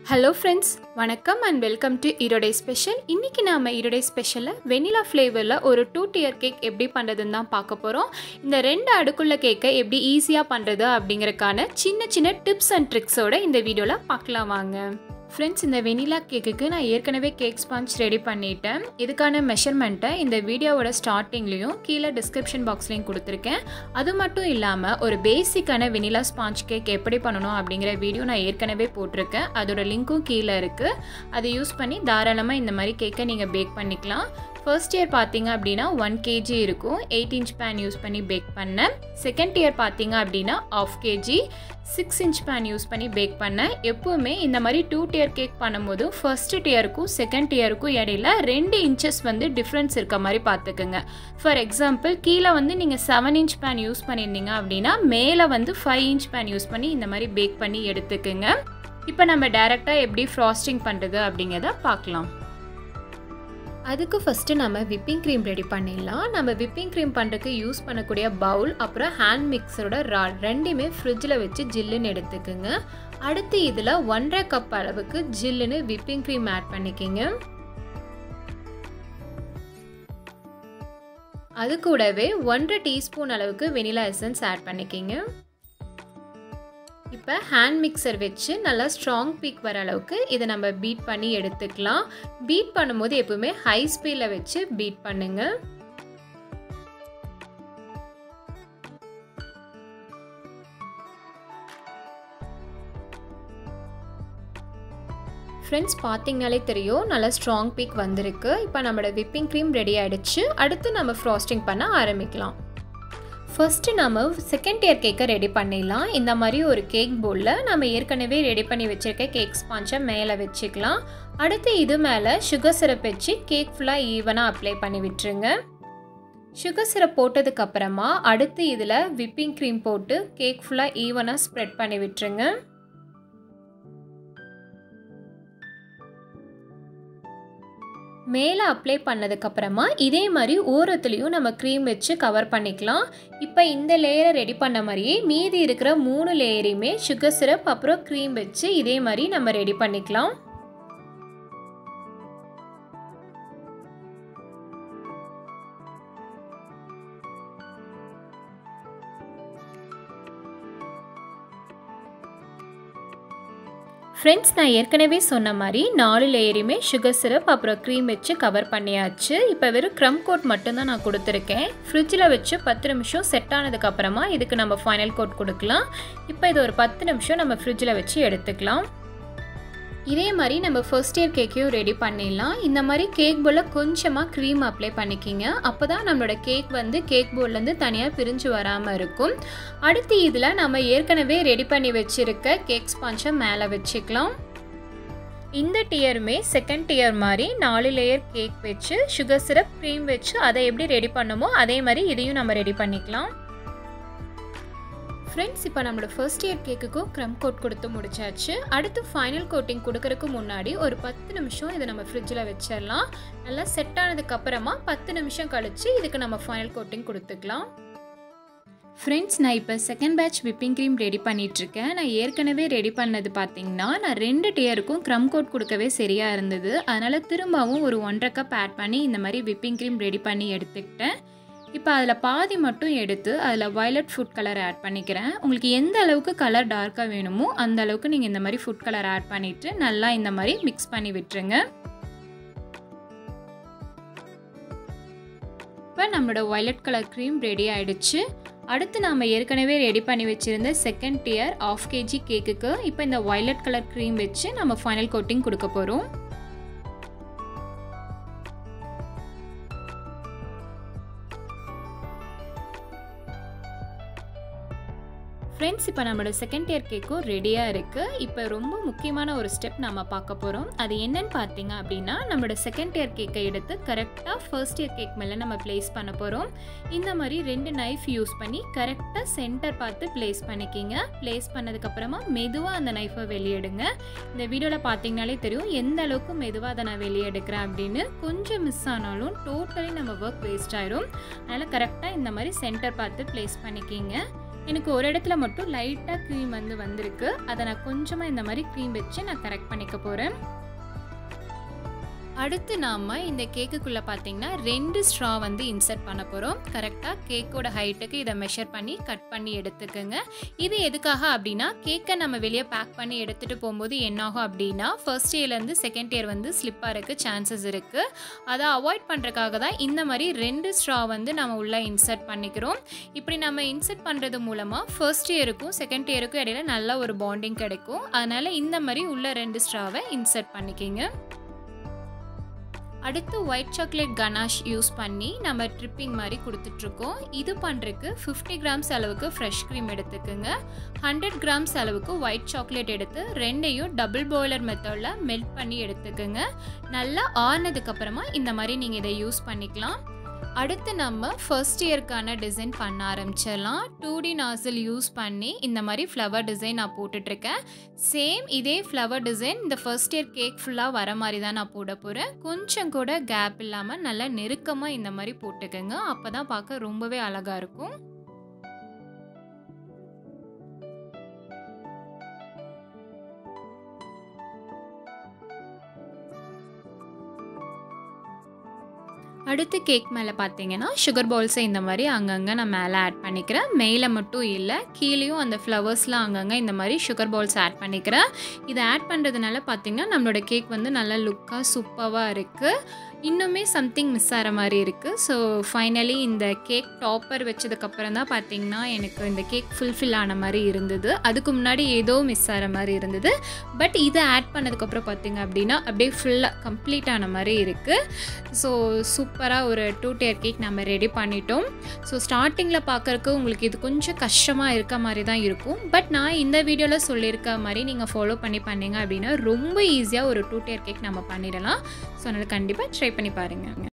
hello friends வணக்கம் and welcome to ஈரோடே special இன்றைக்கி நாம் ஈரோடே ஸ்பெஷலில் வெனிலா ஃப்ளேவரில் ஒரு டூ டியர் கேக் எப்படி பண்ணுறதுன்னு தான் பார்க்க போகிறோம் இந்த ரெண்டு அடுக்குள்ள கேக்கை எப்படி ஈஸியாக பண்ணுறது அப்படிங்கறக்கான சின்ன சின்ன டிப்ஸ் அண்ட் ட்ரிக்ஸோட இந்த வீடியோவில் பார்க்கலாம் வாங்க ஃப்ரெண்ட்ஸ் இந்த வெனிலா கேக்குக்கு நான் ஏற்கனவே கேக் ஸ்பாஞ்ச் ரெடி பண்ணிட்டேன் இதுக்கான மெஷர்மெண்ட்டை இந்த வீடியோவோட ஸ்டார்டிங்லேயும் கீழே டிஸ்கிரிப்ஷன் பாக்ஸ்லேயும் கொடுத்துருக்கேன் அது மட்டும் இல்லாமல் ஒரு பேசிக்கான வெனிலா ஸ்பாஞ்ச் கேக் எப்படி பண்ணணும் அப்படிங்கிற வீடியோ நான் ஏற்கனவே போட்டிருக்கேன் அதோட லிங்க்கும் கீழே இருக்குது அதை யூஸ் பண்ணி தாராளமாக இந்த மாதிரி கேக்கை நீங்கள் பேக் பண்ணிக்கலாம் ஃபர்ஸ்ட் இயர் பார்த்தீங்க அப்படின்னா ஒன் கேஜி இருக்கும் எயிட் இன்ச் பேன் யூஸ் பண்ணி பேக் பண்ணேன் செகண்ட் இயர் பார்த்தீங்க அப்படின்னா half KG six inch pan use பண்ணி பேக் பண்ணேன் எப்போவுமே இந்த மாதிரி டூ டியர் கேக் பண்ணும்போது ஃபர்ஸ்ட் டியருக்கும் செகண்ட் டியருக்கும் இடையில ரெண்டு இன்ச்சஸ் வந்து டிஃப்ரென்ஸ் இருக்க மாதிரி பார்த்துக்குங்க ஃபார் எக்ஸாம்பிள் கீழே வந்து நீங்கள் செவன் இன்ச் பேன் யூஸ் பண்ணியிருந்தீங்க அப்படின்னா மேலே வந்து ஃபைவ் இன்ச் பேன் யூஸ் பண்ணி இந்த மாதிரி பேக் பண்ணி எடுத்துக்குங்க இப்போ நம்ம டைரெக்டாக எப்படி ஃப்ராஸ்டிங் பண்ணுறது அப்படிங்கிறத பார்க்கலாம் அதுக்கு ஃபஸ்ட்டு நம்ம விப்பிங் க்ரீம் ரெடி பண்ணிடலாம் நம்ம விப்பிங் க்ரீம் பண்ணுறதுக்கு யூஸ் பண்ணக்கூடிய பவுல் அப்புறம் ஹேண்ட் மிக்சரோட ராட் ரெண்டுமே ஃப்ரிட்ஜில் வச்சு ஜில்லுன்னு எடுத்துக்குங்க அடுத்து இதில் ஒன்றரை கப் அளவுக்கு ஜில்லுன்னு விப்பிங் க்ரீம் ஆட் பண்ணிக்கிங்க அது கூடவே ஒன்றரை டீஸ்பூன் அளவுக்கு வெனிலா எசன்ஸ் ஆட் பண்ணிக்கிங்க இப்போ ஹேண்ட் மிக்சர் வச்சு நல்லா ஸ்ட்ராங் பீக் வர அளவுக்கு இதை நம்ம பீட் பண்ணி எடுத்துக்கலாம் பீட் பண்ணும்போது எப்பவுமே ஹை ஸ்பீடில் வச்சு பீட் பண்ணுங்க ஃப்ரெண்ட்ஸ் பார்த்தீங்கனாலே தெரியும் நல்லா ஸ்ட்ராங் பீக் வந்திருக்கு இப்போ நம்மளோட விப்பிங் க்ரீம் ரெடி ஆகிடுச்சு அடுத்து நம்ம ஃப்ராஸ்டிங் பண்ண ஆரம்பிக்கலாம் ஃபஸ்ட்டு நம்ம செகண்ட் இயர் கேக்கை ரெடி பண்ணிடலாம் இந்த மாதிரி ஒரு கேக் போலில் நம்ம ஏற்கனவே ரெடி பண்ணி வச்சுருக்க கேக் ஸ்பாஞ்சை மேலே வச்சுக்கலாம் அடுத்து இது மேலே சுகர் சிரப் வச்சு கேக் ஃபுல்லாக ஈவனாக அப்ளை பண்ணி விட்டுருங்க சுகர் சிரப் போட்டதுக்கப்புறமா அடுத்து இதில் விப்பிங் க்ரீம் போட்டு கேக் ஃபுல்லாக ஈவனாக ஸ்ப்ரெட் பண்ணி விட்டுருங்க மேலே அப்ளை பண்ணதுக்கப்புறமா இதே மாதிரி ஓரத்துலேயும் நம்ம க்ரீம் வச்சு கவர் பண்ணிக்கலாம் இப்போ இந்த லேயரை ரெடி பண்ண மாதிரியே மீதி இருக்கிற மூணு லேயரையுமே சுகர் சிரப் அப்புறம் க்ரீம் வச்சு இதே மாதிரி நம்ம ரெடி பண்ணிக்கலாம் ஃப்ரெண்ட்ஸ் நான் ஏற்கனவே சொன்ன மாதிரி நாலு லேயரையுமே சுகர் சிரப் அப்புறம் க்ரீம் வச்சு கவர் பண்ணியாச்சு இப்போ வெறும் க்ரம் கோட் மட்டும்தான் நான் கொடுத்துருக்கேன் ஃப்ரிட்ஜில் வச்சு பத்து நிமிஷம் செட் ஆனதுக்கப்புறமா இதுக்கு நம்ம ஃபைனல் கோட் கொடுக்கலாம் இப்போ இது ஒரு பத்து நிமிஷம் நம்ம ஃப்ரிட்ஜில் வச்சு எடுத்துக்கலாம் இதே மாதிரி நம்ம ஃபர்ஸ்ட் இயர் கேக்கையும் ரெடி பண்ணிடலாம் இந்த மாதிரி கேக் போலில் கொஞ்சமாக க்ரீம் அப்ளை பண்ணிக்கிங்க அப்போ தான் நம்மளோட கேக் வந்து கேக் போர்ட்லேருந்து தனியாக பிரிஞ்சு வராமல் இருக்கும் அடுத்து இதில் நம்ம ஏற்கனவே ரெடி பண்ணி வச்சுருக்க கேக் ஸ்பாஞ்சை மேலே வச்சுக்கலாம் இந்த டியருமே செகண்ட் டியர் மாதிரி நாலு லேயர் கேக் வச்சு சுகர் சிரப் க்ரீம் வச்சு அதை எப்படி ரெடி பண்ணுமோ அதே மாதிரி இதையும் நம்ம ரெடி பண்ணிக்கலாம் ஃப்ரெண்ட்ஸ் இப்போ நம்மளோட ஃபர்ஸ்ட் இயர் கேக்குக்கும் க்ரம் கோட் கொடுத்து முடிச்சாச்சு அடுத்து ஃபைனல் கோட்டிங் கொடுக்கறதுக்கு முன்னாடி ஒரு பத்து நிமிஷம் இதை நம்ம ஃப்ரிட்ஜில் வச்சிடலாம் நல்லா செட் ஆனதுக்கப்புறமா பத்து நிமிஷம் கழித்து இதுக்கு நம்ம ஃபைனல் கோட்டிங் கொடுத்துக்கலாம் ஃப்ரெண்ட்ஸ் நான் இப்போ second batch whipping cream ready பண்ணிகிட்ருக்கேன் நான் ஏற்கனவே ரெடி பண்ணது பார்த்தீங்கன்னா நான் ரெண்டு டியருக்கும் க்ரம் கோட் கொடுக்கவே சரியாக இருந்தது அதனால் திரும்பவும் ஒரு ஒன்றரை கப் ஆட் பண்ணி இந்த மாதிரி விப்பிங் க்ரீம் ரெடி பண்ணி எடுத்துக்கிட்டேன் இப்போ அதில் பாதி மட்டும் எடுத்து அதில் வயலட் ஃபுட் கலர் ஆட் பண்ணிக்கிறேன் உங்களுக்கு எந்த அளவுக்கு கலர் டார்க்காக வேணுமோ அந்த அளவுக்கு நீங்கள் இந்த மாதிரி ஃபுட் கலர் ஆட் பண்ணிவிட்டு நல்லா இந்த மாதிரி மிக்ஸ் பண்ணி விட்டுருங்க இப்போ நம்மளோட வயலட் கலர் க்ரீம் ரெடி ஆகிடுச்சு அடுத்து நாம் ஏற்கனவே ரெடி பண்ணி வச்சுருந்த செகண்ட் டியர் ஆஃப் கேஜி கேக்குக்கு இப்போ இந்த வயலட் கலர் க்ரீம் வச்சு நம்ம ஃபைனல் கோட்டிங் கொடுக்க போகிறோம் ஃப்ரெண்ட்ஸ் இப்போ நம்மளோட செகண்ட் இயர் கேக்கும் ரெடியாக இருக்குது இப்போ ரொம்ப முக்கியமான ஒரு ஸ்டெப் நம்ம பார்க்க போகிறோம் அது என்னன்னு பார்த்தீங்க அப்படின்னா நம்மளோட செகண்ட் இயர் கேக்கை எடுத்து கரெக்டாக ஃபர்ஸ்ட் இயர் கேக் மேலே நம்ம ப்ளேஸ் பண்ண போகிறோம் இந்த மாதிரி ரெண்டு நைஃப் யூஸ் பண்ணி கரெக்டாக சென்டர் பார்த்து ப்ளேஸ் பண்ணிக்கிங்க ப்ளேஸ் பண்ணதுக்கப்புறமா மெதுவாக அந்த நைஃபை வெளியெடுங்க இந்த வீடியோவில் பார்த்தீங்கனாலே தெரியும் எந்த அளவுக்கு மெதுவாக அதை நான் வெளியே எடுக்கிறேன் அப்படின்னு கொஞ்சம் மிஸ் ஆனாலும் டோட்டலி நம்ம ஒர்க் வேஸ்ட் ஆயிரும் அதனால் கரெக்டாக இந்த மாதிரி சென்டர் பார்த்து ப்ளேஸ் பண்ணிக்கிங்க எனக்கு ஒரு இடத்துல மட்டும் லைட்டாக க்ரீம் வந்து வந்திருக்கு அதை நான் கொஞ்சமாக இந்த மாதிரி க்ரீம் வச்சு நான் கரெக்ட் பண்ணிக்க போகிறேன் அடுத்து நாம் இந்த கேக்குக்குள்ளே பார்த்தீங்கன்னா ரெண்டு ஸ்ட்ரா வந்து இன்சர்ட் பண்ண போகிறோம் கரெக்டாக கேக்கோட ஹைட்டுக்கு இதை மெஷர் பண்ணி கட் பண்ணி எடுத்துக்கோங்க இது எதுக்காக அப்படின்னா கேக்கை நம்ம வெளியே பேக் பண்ணி எடுத்துகிட்டு போகும்போது என்னாகும் அப்படின்னா ஃபர்ஸ்ட் இயர்லேருந்து செகண்ட் இயர் வந்து ஸ்லிப் ஆகிறதுக்கு சான்சஸ் இருக்குது அதை அவாய்ட் பண்ணுறதுக்காக தான் இந்த மாதிரி ரெண்டு ஸ்ட்ரா வந்து நம்ம உள்ளே இன்சர்ட் பண்ணிக்கிறோம் இப்படி நம்ம இன்சர்ட் பண்ணுறது மூலமாக ஃபர்ஸ்ட் இயருக்கும் செகண்ட் இயருக்கும் இடையில நல்ல ஒரு பாண்டிங் கிடைக்கும் அதனால் இந்த மாதிரி உள்ள ரெண்டு ஸ்ட்ராவை இன்சர்ட் பண்ணிக்கிங்க அடுத்து ஒயிட் சாக்லேட் கனாஷ் யூஸ் பண்ணி நம்ம ட்ரிப்பிங் மாதிரி கொடுத்துட்ருக்கோம் இது பண்ணுறதுக்கு ஃபிஃப்டி கிராம்ஸ் அளவுக்கு ஃப்ரெஷ் க்ரீம் எடுத்துக்கோங்க ஹண்ட்ரட் கிராம்ஸ் அளவுக்கு ஒயிட் சாக்லேட் எடுத்து ரெண்டையும் டபுள் பாய்லர் மெத்தடில் மெல்ட் பண்ணி எடுத்துக்கோங்க நல்லா ஆறுனதுக்கப்புறமா இந்த மாதிரி நீங்கள் இதை யூஸ் பண்ணிக்கலாம் அடுத்து நம்ம ஃபர்ஸ்ட் இயர்க்கான டிசைன் பண்ண ஆரம்பிச்சிடலாம் டூ டி நாசில் யூஸ் பண்ணி இந்த மாதிரி ஃப்ளவர் டிசைன் நான் போட்டுட்ருக்கேன் சேம் இதே ஃப்ளவர் டிசைன் இந்த ஃபர்ஸ்ட் இயர் கேக் ஃபுல்லாக வர மாதிரி தான் நான் போட போகிறேன் கொஞ்சம் கூட கேப் இல்லாமல் நல்லா நெருக்கமாக இந்த மாதிரி போட்டுக்கோங்க அப்போ தான் பார்க்க ரொம்பவே அழகாக இருக்கும் அடுத்து கேக் மேலே பார்த்தீங்கன்னா சுகர் பால்ஸை இந்த மாதிரி அங்கங்கே நான் மேலே ஆட் பண்ணிக்கிறேன் மேலே மட்டும் இல்லை கீழேயும் அந்த ஃப்ளவர்ஸ்லாம் அங்கங்கே இந்த மாதிரி சுகர் பால்ஸ் ஆட் பண்ணிக்கிறேன் இதை ஆட் பண்ணுறதுனால பார்த்தீங்கன்னா நம்மளோட கேக் வந்து நல்லா லுக்காக சூப்பராக இருக்குது இன்னுமே சம்திங் மிஸ் ஆகிற மாதிரி இருக்குது ஸோ ஃபைனலி இந்த கேக் டாப்பர் வச்சதுக்கப்புறம் தான் பார்த்தீங்கன்னா எனக்கு இந்த கேக் ஃபுல்ஃபில் ஆன மாதிரி இருந்தது அதுக்கு முன்னாடி ஏதோ மிஸ் ஆகிற மாதிரி இருந்தது பட் இதை ஆட் பண்ணதுக்கப்புறம் பார்த்தீங்க அப்படின்னா அப்படியே ஃபுல்லாக கம்ப்ளீட் ஆன மாதிரி இருக்குது ஸோ சூப்பராக ஒரு டூ டேர் கேக் நம்ம ரெடி பண்ணிட்டோம் ஸோ ஸ்டார்டிங்கில் பார்க்குறக்கு உங்களுக்கு இது கொஞ்சம் கஷ்டமாக இருக்க மாதிரி தான் இருக்கும் பட் நான் இந்த வீடியோவில் சொல்லியிருக்க மாதிரி நீங்கள் ஃபாலோ பண்ணி பண்ணீங்க அப்படின்னா ரொம்ப ஈஸியாக ஒரு டூ டேர் கேக் நம்ம பண்ணிடலாம் ஸோ அதனால் கண்டிப்பாக ட்ரை பண்ணி பாருங்கள்